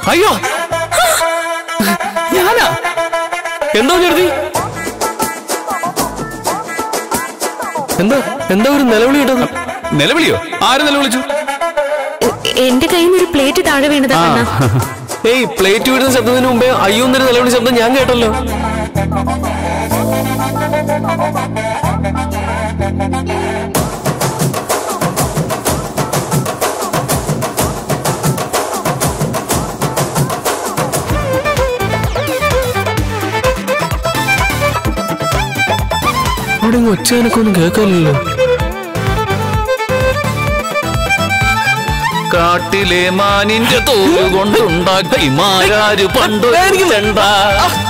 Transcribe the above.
അയ്യോ ഞാനാ എന്താ കരുതി എന്താ എന്താ ഒരു നിലവിളി ഇട്ടത് നിലവിളിയോ ആര് നിലവിളിച്ചു എ- എന്റെ കയ്യിൽ നിന്ന് ഒരു പ്ലേറ്റ് താഴെ വീണതാ കണ്ണ ഏയ് പ്ലേറ്റ് വീഴുന്ന ശബ്ദത്തിന് മുമ്പേ അയ്യോ എന്നൊരു നിലവിളി ശബ്ദം ഞാൻ കേട്ടല്ലോ അവിടെ ഇങ്ങ് ഒച്ച എനക്കൊന്നും കേൾക്കാനില്ലല്ലോ കാട്ടിലെ മാനിന്റെ തോല് കൊണ്ടുണ്ടാക്കി മാരാര് പണ്ട് ചെണ്ട